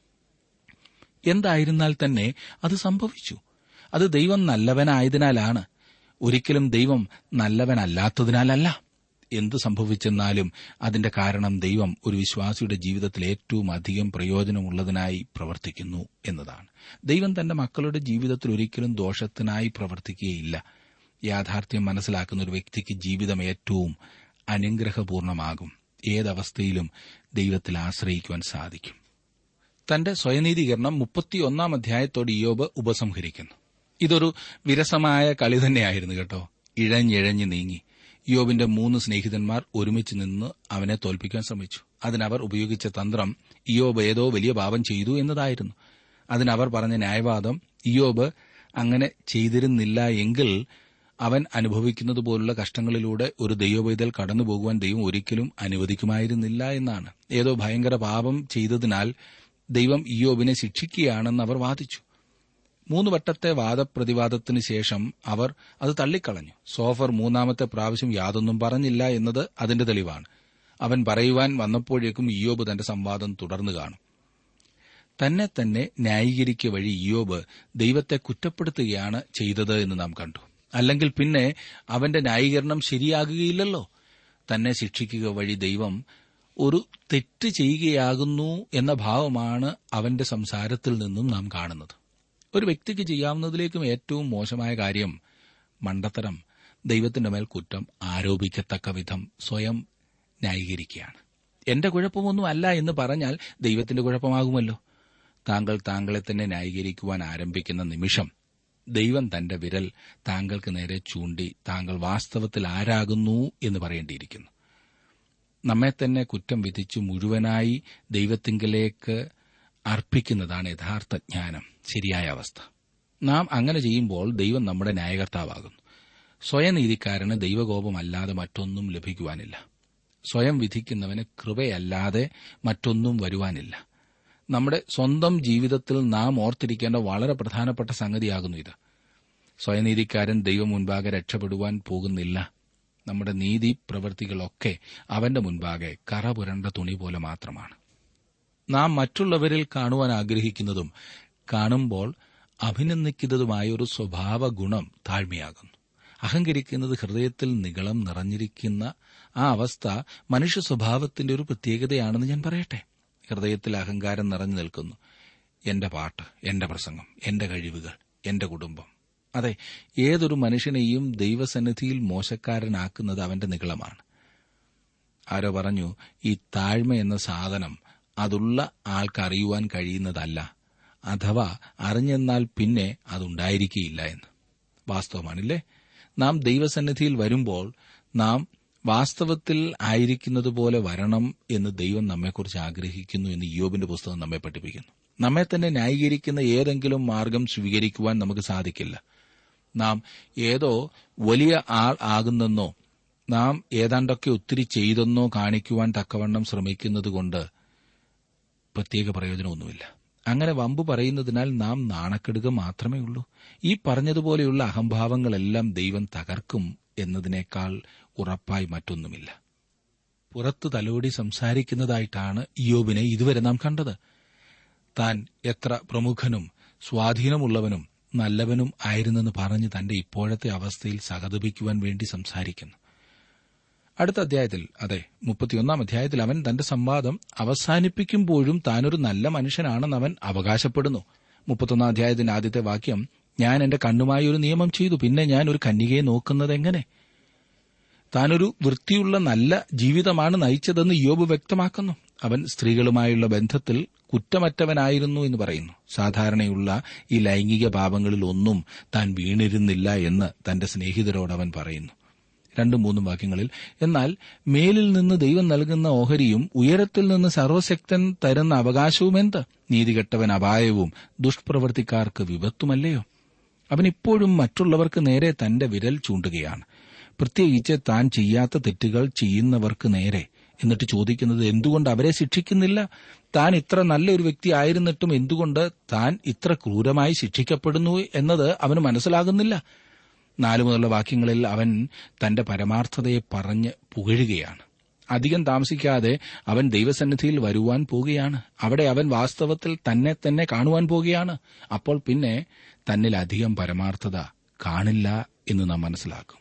[SPEAKER 1] എന്തായിരുന്നാൽ തന്നെ അത് സംഭവിച്ചു അത് ദൈവം നല്ലവനായതിനാലാണ് ഒരിക്കലും ദൈവം നല്ലവനല്ലാത്തതിനാലല്ല എന്ത് സംഭവിച്ചെന്നാലും അതിന്റെ കാരണം ദൈവം ഒരു വിശ്വാസിയുടെ ജീവിതത്തിൽ ഏറ്റവും അധികം പ്രയോജനമുള്ളതിനായി പ്രവർത്തിക്കുന്നു എന്നതാണ് ദൈവം തന്റെ മക്കളുടെ ജീവിതത്തിൽ ഒരിക്കലും ദോഷത്തിനായി പ്രവർത്തിക്കുകയില്ല യാഥാർത്ഥ്യം മനസ്സിലാക്കുന്ന ഒരു വ്യക്തിക്ക് ജീവിതം ഏറ്റവും അനുഗ്രഹപൂർണമാകും ഏതവസ്ഥയിലും ദൈവത്തിൽ ആശ്രയിക്കുവാൻ സാധിക്കും തന്റെ സ്വയനീതീകരണം മുപ്പത്തിയൊന്നാം അധ്യായത്തോട് ഇയോബ് ഉപസംഹരിക്കുന്നു ഇതൊരു വിരസമായ കളി തന്നെയായിരുന്നു കേട്ടോ ഇഴഞ്ഞിഴഞ്ഞ് നീങ്ങി യോബിന്റെ മൂന്ന് സ്നേഹിതന്മാർ ഒരുമിച്ച് നിന്ന് അവനെ തോൽപ്പിക്കാൻ ശ്രമിച്ചു അതിനവർ ഉപയോഗിച്ച തന്ത്രം ഇയോബ് ഏതോ വലിയ പാപം ചെയ്തു എന്നതായിരുന്നു അതിനവർ പറഞ്ഞ ന്യായവാദം ഇയോബ് അങ്ങനെ ചെയ്തിരുന്നില്ല എങ്കിൽ അവൻ അനുഭവിക്കുന്നത് പോലുള്ള കഷ്ടങ്ങളിലൂടെ ഒരു ദൈവവൈതൽ കടന്നുപോകുവാൻ ദൈവം ഒരിക്കലും അനുവദിക്കുമായിരുന്നില്ല എന്നാണ് ഏതോ ഭയങ്കര പാപം ചെയ്തതിനാൽ ദൈവം ഇയോബിനെ ശിക്ഷിക്കുകയാണെന്ന് അവർ വാദിച്ചു മൂന്ന് വട്ടത്തെ വാദപ്രതിവാദത്തിന് ശേഷം അവർ അത് തള്ളിക്കളഞ്ഞു സോഫർ മൂന്നാമത്തെ പ്രാവശ്യം യാതൊന്നും പറഞ്ഞില്ല എന്നത് അതിന്റെ തെളിവാണ് അവൻ പറയുവാൻ വന്നപ്പോഴേക്കും ഇയോബ് തന്റെ സംവാദം തുടർന്നു കാണും തന്നെ തന്നെ ന്യായീകരിക്കുക വഴി ഇയോബ് ദൈവത്തെ കുറ്റപ്പെടുത്തുകയാണ് ചെയ്തത് എന്ന് നാം കണ്ടു അല്ലെങ്കിൽ പിന്നെ അവന്റെ ന്യായീകരണം ശരിയാകുകയില്ലല്ലോ തന്നെ ശിക്ഷിക്കുക വഴി ദൈവം ഒരു തെറ്റ് ചെയ്യുകയാകുന്നു എന്ന ഭാവമാണ് അവന്റെ സംസാരത്തിൽ നിന്നും നാം കാണുന്നത് ഒരു വ്യക്തിക്ക് ചെയ്യാവുന്നതിലേക്കും ഏറ്റവും മോശമായ കാര്യം മണ്ടത്തരം ദൈവത്തിന്റെ മേൽ കുറ്റം ആരോപിക്കത്തക്ക വിധം സ്വയം ന്യായീകരിക്കുകയാണ് എന്റെ കുഴപ്പമൊന്നും അല്ല എന്ന് പറഞ്ഞാൽ ദൈവത്തിന്റെ കുഴപ്പമാകുമല്ലോ താങ്കൾ താങ്കളെ തന്നെ ന്യായീകരിക്കുവാൻ ആരംഭിക്കുന്ന നിമിഷം ദൈവം തന്റെ വിരൽ താങ്കൾക്ക് നേരെ ചൂണ്ടി താങ്കൾ വാസ്തവത്തിൽ ആരാകുന്നു എന്ന് പറയേണ്ടിയിരിക്കുന്നു നമ്മെ തന്നെ കുറ്റം വിധിച്ചു മുഴുവനായി ദൈവത്തിങ്കലേക്ക് അർപ്പിക്കുന്നതാണ് യഥാർത്ഥ ജ്ഞാനം ശരിയായ അവസ്ഥ നാം അങ്ങനെ ചെയ്യുമ്പോൾ ദൈവം നമ്മുടെ ന്യായകർത്താവാകുന്നു സ്വയനീതിക്കാരന് ദൈവകോപമല്ലാതെ മറ്റൊന്നും ലഭിക്കുവാനില്ല സ്വയം വിധിക്കുന്നവന് കൃപയല്ലാതെ മറ്റൊന്നും വരുവാനില്ല നമ്മുടെ സ്വന്തം ജീവിതത്തിൽ നാം ഓർത്തിരിക്കേണ്ട വളരെ പ്രധാനപ്പെട്ട സംഗതിയാകുന്നു ഇത് സ്വയനീതിക്കാരൻ ദൈവം മുൻപാകെ രക്ഷപ്പെടുവാൻ പോകുന്നില്ല നമ്മുടെ നീതി പ്രവൃത്തികളൊക്കെ അവന്റെ മുൻപാകെ കറ പുരണ്ട തുണി പോലെ മാത്രമാണ് നാം മറ്റുള്ളവരിൽ കാണുവാൻ ആഗ്രഹിക്കുന്നതും കാണുമ്പോൾ അഭിനന്ദിക്കുന്നതുമായ ഒരു സ്വഭാവ ഗുണം താഴ്മയാകുന്നു അഹങ്കരിക്കുന്നത് ഹൃദയത്തിൽ നികളം നിറഞ്ഞിരിക്കുന്ന ആ അവസ്ഥ മനുഷ്യ സ്വഭാവത്തിന്റെ ഒരു പ്രത്യേകതയാണെന്ന് ഞാൻ പറയട്ടെ ഹൃദയത്തിൽ അഹങ്കാരം നിറഞ്ഞു നിൽക്കുന്നു എന്റെ പാട്ട് എന്റെ പ്രസംഗം എന്റെ കഴിവുകൾ എന്റെ കുടുംബം അതെ ഏതൊരു മനുഷ്യനെയും ദൈവസന്നിധിയിൽ മോശക്കാരനാക്കുന്നത് അവന്റെ നികളമാണ് ആരോ പറഞ്ഞു ഈ താഴ്മ എന്ന സാധനം അതുള്ള ആൾക്കറിയുവാൻ കഴിയുന്നതല്ല അഥവാ അറിഞ്ഞെന്നാൽ പിന്നെ അതുണ്ടായിരിക്കുകയില്ല എന്ന് വാസ്തവമാണില്ലേ നാം ദൈവസന്നിധിയിൽ വരുമ്പോൾ നാം വാസ്തവത്തിൽ ആയിരിക്കുന്നത് പോലെ വരണം എന്ന് ദൈവം നമ്മെക്കുറിച്ച് ആഗ്രഹിക്കുന്നു എന്ന് യോബിന്റെ പുസ്തകം നമ്മെ പഠിപ്പിക്കുന്നു നമ്മെ തന്നെ ന്യായീകരിക്കുന്ന ഏതെങ്കിലും മാർഗം സ്വീകരിക്കുവാൻ നമുക്ക് സാധിക്കില്ല നാം ഏതോ വലിയ ആൾ ആകുന്നെന്നോ നാം ഏതാണ്ടൊക്കെ ഒത്തിരി ചെയ്തെന്നോ കാണിക്കുവാൻ തക്കവണ്ണം ശ്രമിക്കുന്നതുകൊണ്ട് പ്രത്യേക പ്രയോജനമൊന്നുമില്ല അങ്ങനെ വമ്പ് പറയുന്നതിനാൽ നാം നാണക്കെടുക മാത്രമേ ഉള്ളൂ ഈ പറഞ്ഞതുപോലെയുള്ള അഹംഭാവങ്ങളെല്ലാം ദൈവം തകർക്കും എന്നതിനേക്കാൾ ഉറപ്പായി മറ്റൊന്നുമില്ല പുറത്തു തലോടി സംസാരിക്കുന്നതായിട്ടാണ് ഇയോബിനെ ഇതുവരെ നാം കണ്ടത് താൻ എത്ര പ്രമുഖനും സ്വാധീനമുള്ളവനും നല്ലവനും ആയിരുന്നെന്ന് പറഞ്ഞ് തന്റെ ഇപ്പോഴത്തെ അവസ്ഥയിൽ സഹതപിക്കുവാൻ വേണ്ടി സംസാരിക്കുന്നു അടുത്ത അധ്യായത്തിൽ അതെ മുപ്പത്തിയൊന്നാം അധ്യായത്തിൽ അവൻ തന്റെ സംവാദം അവസാനിപ്പിക്കുമ്പോഴും താനൊരു നല്ല മനുഷ്യനാണെന്ന് അവൻ അവകാശപ്പെടുന്നു മുപ്പത്തൊന്നാം അധ്യായത്തിന്റെ ആദ്യത്തെ വാക്യം ഞാൻ എന്റെ കണ്ണുമായി ഒരു നിയമം ചെയ്തു പിന്നെ ഞാൻ ഒരു കന്യകയെ നോക്കുന്നത് എങ്ങനെ താനൊരു വൃത്തിയുള്ള നല്ല ജീവിതമാണ് നയിച്ചതെന്ന് യോബ് വ്യക്തമാക്കുന്നു അവൻ സ്ത്രീകളുമായുള്ള ബന്ധത്തിൽ കുറ്റമറ്റവനായിരുന്നു എന്ന് പറയുന്നു സാധാരണയുള്ള ഈ ലൈംഗിക പാപങ്ങളിൽ ഒന്നും താൻ വീണിരുന്നില്ല എന്ന് തന്റെ സ്നേഹിതരോട് അവൻ പറയുന്നു രണ്ടും മൂന്നും വാക്യങ്ങളിൽ എന്നാൽ മേലിൽ നിന്ന് ദൈവം നൽകുന്ന ഓഹരിയും ഉയരത്തിൽ നിന്ന് സർവശക്തൻ തരുന്ന അവകാശവും എന്ത് നീതികെട്ടവൻ അപായവും ദുഷ്പ്രവർത്തിക്കാർക്ക് വിപത്തുമല്ലയോ അവൻ ഇപ്പോഴും മറ്റുള്ളവർക്ക് നേരെ തന്റെ വിരൽ ചൂണ്ടുകയാണ് പ്രത്യേകിച്ച് താൻ ചെയ്യാത്ത തെറ്റുകൾ ചെയ്യുന്നവർക്ക് നേരെ എന്നിട്ട് ചോദിക്കുന്നത് എന്തുകൊണ്ട് അവരെ ശിക്ഷിക്കുന്നില്ല താൻ ഇത്ര നല്ലൊരു വ്യക്തി ആയിരുന്നിട്ടും എന്തുകൊണ്ട് താൻ ഇത്ര ക്രൂരമായി ശിക്ഷിക്കപ്പെടുന്നു എന്നത് അവന് മനസ്സിലാകുന്നില്ല നാലു മുതലുള്ള വാക്യങ്ങളിൽ അവൻ തന്റെ പരമാർത്ഥതയെ പറഞ്ഞ് പുകഴുകയാണ് അധികം താമസിക്കാതെ അവൻ ദൈവസന്നിധിയിൽ വരുവാൻ പോകുകയാണ് അവിടെ അവൻ വാസ്തവത്തിൽ തന്നെ തന്നെ കാണുവാൻ പോകുകയാണ് അപ്പോൾ പിന്നെ തന്നിൽ അധികം പരമാർത്ഥത കാണില്ല എന്ന് നാം മനസ്സിലാക്കും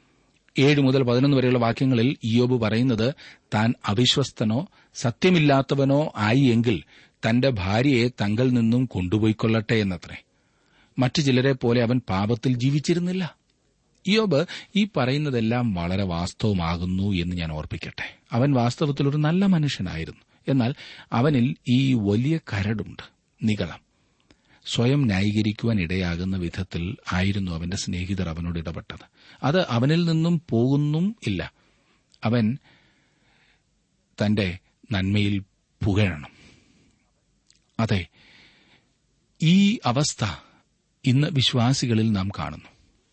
[SPEAKER 1] ഏഴ് മുതൽ പതിനൊന്ന് വരെയുള്ള വാക്യങ്ങളിൽ ഇയോബ് പറയുന്നത് താൻ അവിശ്വസ്തനോ സത്യമില്ലാത്തവനോ ആയി എങ്കിൽ തന്റെ ഭാര്യയെ തങ്കൽ നിന്നും കൊണ്ടുപോയിക്കൊള്ളട്ടെ എന്നത്രേ മറ്റു ചിലരെ പോലെ അവൻ പാപത്തിൽ ജീവിച്ചിരുന്നില്ല ഇയോബ് ഈ പറയുന്നതെല്ലാം വളരെ വാസ്തവമാകുന്നു എന്ന് ഞാൻ ഓർപ്പിക്കട്ടെ അവൻ വാസ്തവത്തിൽ ഒരു നല്ല മനുഷ്യനായിരുന്നു എന്നാൽ അവനിൽ ഈ വലിയ കരടുണ്ട് നികളം സ്വയം ന്യായീകരിക്കുവാൻ ഇടയാകുന്ന വിധത്തിൽ ആയിരുന്നു അവന്റെ സ്നേഹിതർ അവനോട് ഇടപെട്ടത് അത് അവനിൽ നിന്നും പോകുന്നും ഇല്ല അവൻ തന്റെ നന്മയിൽ പുകഴണം അതെ ഈ അവസ്ഥ ഇന്ന് വിശ്വാസികളിൽ നാം കാണുന്നു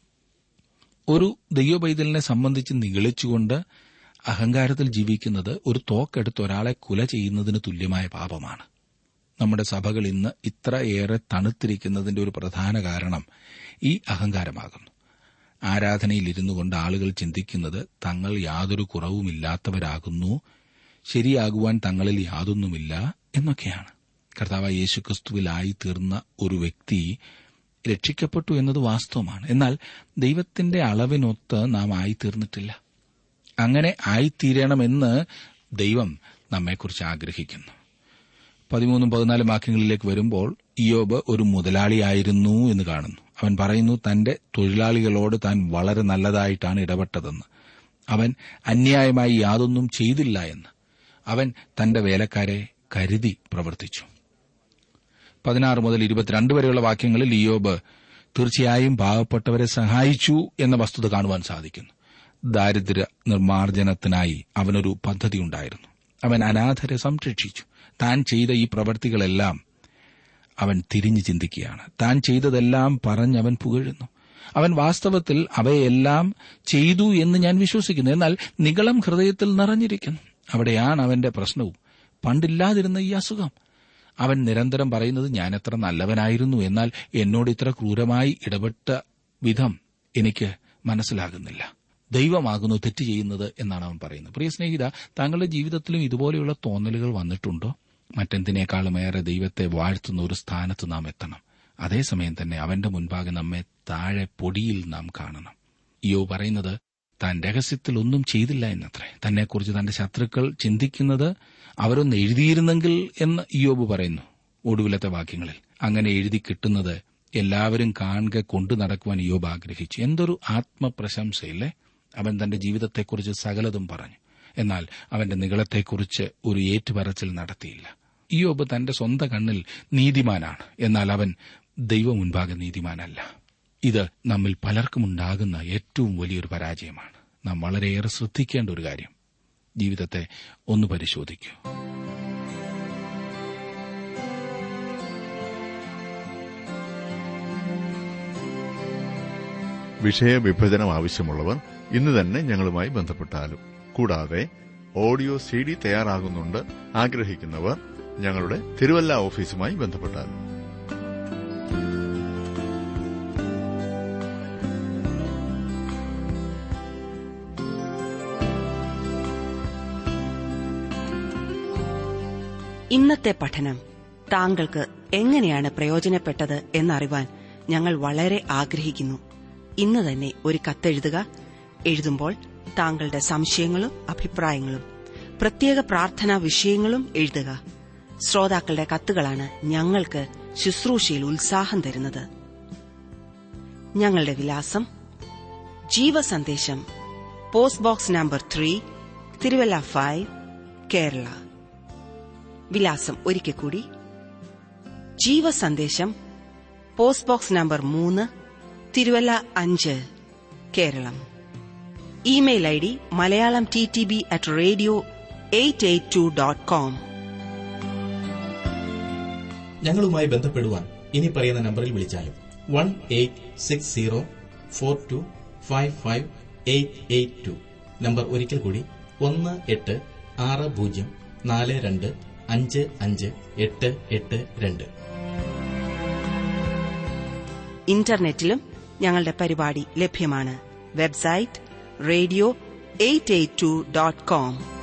[SPEAKER 1] ഒരു ദൈവപൈതലിനെ സംബന്ധിച്ച് നിഗളിച്ചുകൊണ്ട് അഹങ്കാരത്തിൽ ജീവിക്കുന്നത് ഒരു തോക്കെടുത്ത് ഒരാളെ കുല ചെയ്യുന്നതിന് തുല്യമായ പാപമാണ് നമ്മുടെ സഭകൾ ഇന്ന് ഇത്രയേറെ തണുത്തിരിക്കുന്നതിന്റെ ഒരു പ്രധാന കാരണം ഈ അഹങ്കാരമാകുന്നു ആരാധനയിൽ ഇരുന്നു കൊണ്ട് ആളുകൾ ചിന്തിക്കുന്നത് തങ്ങൾ യാതൊരു കുറവുമില്ലാത്തവരാകുന്നു ശരിയാകുവാൻ തങ്ങളിൽ യാതൊന്നുമില്ല എന്നൊക്കെയാണ് കർത്താവ് യേശുക്രിസ്തുവിലായി തീർന്ന ഒരു വ്യക്തി രക്ഷിക്കപ്പെട്ടു എന്നത് വാസ്തവമാണ് എന്നാൽ ദൈവത്തിന്റെ അളവിനൊത്ത് നാം ആയിത്തീർന്നിട്ടില്ല അങ്ങനെ ആയിത്തീരണമെന്ന് ദൈവം നമ്മെക്കുറിച്ച് ആഗ്രഹിക്കുന്നു പതിമൂന്നും പതിനാലും വാക്യങ്ങളിലേക്ക് വരുമ്പോൾ ഇയോബ് ഒരു മുതലാളിയായിരുന്നു എന്ന് കാണുന്നു അവൻ പറയുന്നു തന്റെ തൊഴിലാളികളോട് താൻ വളരെ നല്ലതായിട്ടാണ് ഇടപെട്ടതെന്ന് അവൻ അന്യായമായി യാതൊന്നും ചെയ്തില്ല എന്ന് അവൻ തന്റെ വേലക്കാരെ കരുതി പ്രവർത്തിച്ചു പതിനാറ് മുതൽ ഇരുപത്തിരണ്ട് വരെയുള്ള വാക്യങ്ങളിൽ ഇയോബ് തീർച്ചയായും പാവപ്പെട്ടവരെ സഹായിച്ചു എന്ന വസ്തുത കാണുവാൻ സാധിക്കുന്നു ദാരിദ്ര്യ നിർമ്മാർജ്ജനത്തിനായി അവനൊരു പദ്ധതി ഉണ്ടായിരുന്നു അവൻ അനാഥരെ സംരക്ഷിച്ചു താൻ ചെയ്ത ഈ പ്രവർത്തികളെല്ലാം അവൻ തിരിഞ്ഞു ചിന്തിക്കുകയാണ് താൻ ചെയ്തതെല്ലാം പറഞ്ഞവൻ പുകഴുന്നു അവൻ വാസ്തവത്തിൽ അവയെല്ലാം ചെയ്തു എന്ന് ഞാൻ വിശ്വസിക്കുന്നു എന്നാൽ നികളം ഹൃദയത്തിൽ നിറഞ്ഞിരിക്കുന്നു അവിടെയാണ് അവന്റെ പ്രശ്നവും പണ്ടില്ലാതിരുന്ന ഈ അസുഖം അവൻ നിരന്തരം പറയുന്നത് ഞാൻ എത്ര നല്ലവനായിരുന്നു എന്നാൽ എന്നോട് ഇത്ര ക്രൂരമായി ഇടപെട്ട വിധം എനിക്ക് മനസ്സിലാകുന്നില്ല ദൈവമാകുന്നു തെറ്റ് ചെയ്യുന്നത് എന്നാണ് അവൻ പറയുന്നത് പ്രിയ സ്നേഹിത താങ്കളുടെ ജീവിതത്തിലും ഇതുപോലെയുള്ള തോന്നലുകൾ വന്നിട്ടുണ്ടോ മറ്റെന്തിനേക്കാളും ഏറെ ദൈവത്തെ വാഴ്ത്തുന്ന ഒരു സ്ഥാനത്ത് നാം എത്തണം അതേസമയം തന്നെ അവന്റെ മുൻപാകെ നമ്മെ താഴെ പൊടിയിൽ നാം കാണണം ഇയോ പറയുന്നത് താൻ രഹസ്യത്തിൽ ഒന്നും ചെയ്തില്ല എന്നത്രേ തന്നെക്കുറിച്ച് തന്റെ ശത്രുക്കൾ ചിന്തിക്കുന്നത് അവരൊന്ന് എഴുതിയിരുന്നെങ്കിൽ എന്ന് ഇയോബ് പറയുന്നു ഒടുവിലത്തെ വാക്യങ്ങളിൽ അങ്ങനെ എഴുതി കിട്ടുന്നത് എല്ലാവരും കാണുക കൊണ്ടു നടക്കുവാൻ ഇയോബ് ആഗ്രഹിച്ചു എന്തൊരു ആത്മപ്രശംസയില്ലേ അവൻ തന്റെ ജീവിതത്തെക്കുറിച്ച് സകലതും പറഞ്ഞു എന്നാൽ അവന്റെ നികളത്തെക്കുറിച്ച് ഒരു ഏറ്റുപറച്ചിൽ നടത്തിയില്ല ഇയോബ് തന്റെ സ്വന്തം കണ്ണിൽ നീതിമാനാണ് എന്നാൽ അവൻ ദൈവം മുൻപാകെ നീതിമാനല്ല ഇത് നമ്മിൽ പലർക്കുമുണ്ടാകുന്ന ഏറ്റവും വലിയൊരു പരാജയമാണ് നാം വളരെയേറെ ശ്രദ്ധിക്കേണ്ട ഒരു കാര്യം ജീവിതത്തെ ഒന്ന് പരിശോധിക്കൂ
[SPEAKER 3] വിഷയവിഭജനം ആവശ്യമുള്ളവർ ഇന്ന് തന്നെ ഞങ്ങളുമായി ബന്ധപ്പെട്ടാലും കൂടാതെ ഓഡിയോ സി ഡി തയ്യാറാകുന്നുണ്ട് ആഗ്രഹിക്കുന്നവർ ഞങ്ങളുടെ തിരുവല്ല ഓഫീസുമായി ബന്ധപ്പെട്ടാലും
[SPEAKER 2] ഇന്നത്തെ പഠനം താങ്കൾക്ക് എങ്ങനെയാണ് പ്രയോജനപ്പെട്ടത് എന്നറിവാൻ ഞങ്ങൾ വളരെ ആഗ്രഹിക്കുന്നു ഇന്ന് തന്നെ ഒരു കത്തെഴുതുക എഴുതുമ്പോൾ താങ്കളുടെ സംശയങ്ങളും അഭിപ്രായങ്ങളും പ്രത്യേക പ്രാർത്ഥനാ വിഷയങ്ങളും എഴുതുക ശ്രോതാക്കളുടെ കത്തുകളാണ് ഞങ്ങൾക്ക് ശുശ്രൂഷയിൽ ഉത്സാഹം തരുന്നത് ഞങ്ങളുടെ വിലാസം ജീവസന്ദേശം post box number three Thiruvalla five Kerala വിലാസം ഒരിക്കൽ കൂടി ജീവസന്ദേശം പോസ്റ്റ് ബോക്സ് നമ്പർ മൂന്ന് തിരുവല്ല അഞ്ച് Keralam email I D Malayalam T T B at radio eight eight two dot com
[SPEAKER 4] ഞങ്ങളുമായി ബന്ധപ്പെടുവാൻ ഇനി പറയുന്ന നമ്പറിൽ വിളിച്ചാലും one eight six zero four two five five eight eight two number ഒരിക്കൽ കൂടി ഒന്ന് എട്ട് ആറ് പൂജ്യം നാല് രണ്ട് അഞ്ച് അഞ്ച് എട്ട് എട്ട് രണ്ട്
[SPEAKER 2] ഇന്റർനെറ്റിലും ഞങ്ങളുടെ പരിപാടി ലഭ്യമാണ് website radio eight eight two dot com